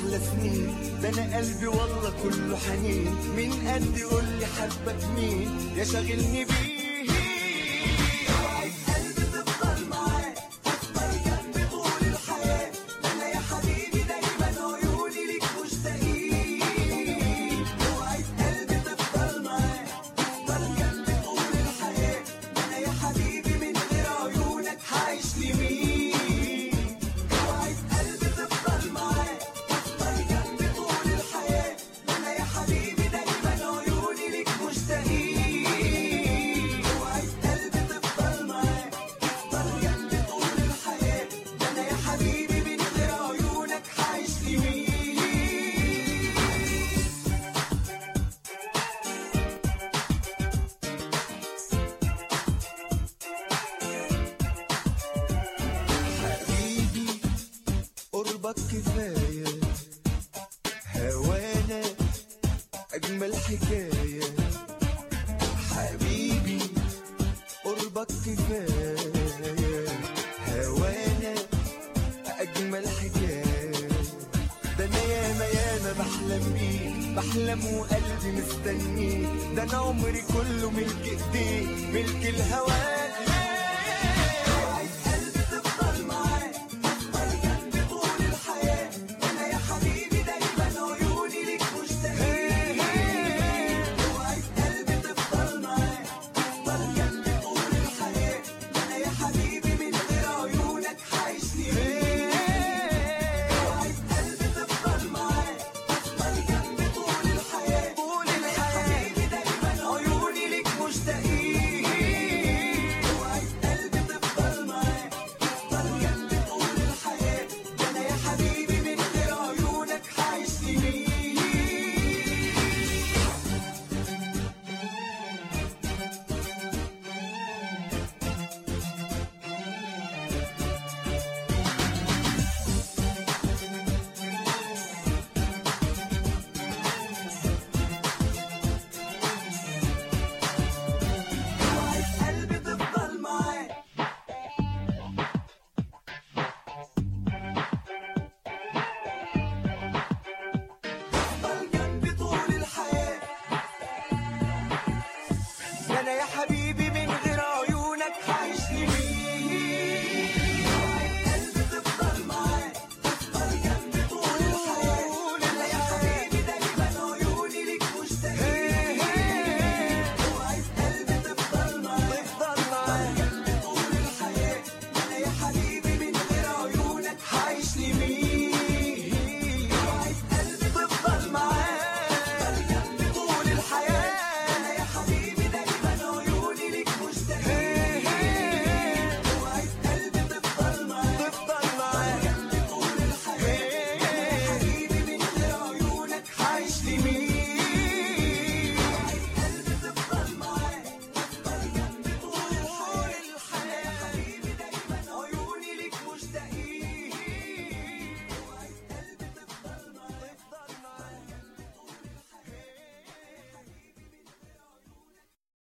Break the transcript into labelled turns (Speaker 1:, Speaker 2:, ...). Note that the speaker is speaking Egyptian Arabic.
Speaker 1: احلى سنين ده انا قلبي والله كله حنين من قد يقول لي حبك مين يا شاغلني بيه وعايز قلبي تفضل معاه تفضل جنبي طول الحياة انا يا حبيبي دايما عيوني ليك مشتاقين وعايز قلبي تفضل معاه تفضل جنبي طول الحياة انا يا حبيبي من غير عيونك هعيش لمين وعايز قلبي تفضل معاه تفضل جنبي طول الحياة انا يا حبيبي دايما عيوني ليك مشتاقين وعايز قلبي تفضل معاه تفضل جنبي طول الحياة انا يا حبيبي من غير عيونك هعيش لمين حبيبي قربك كفاية هوانا أجمل حكاية حبيبي قربك كفاية هوانا أجمل حكاية ده أنا ياما ياما بحلم بيه بحلم وقلبي مستنيه ده أنا عمري كله ملك إيديه ملك الهواه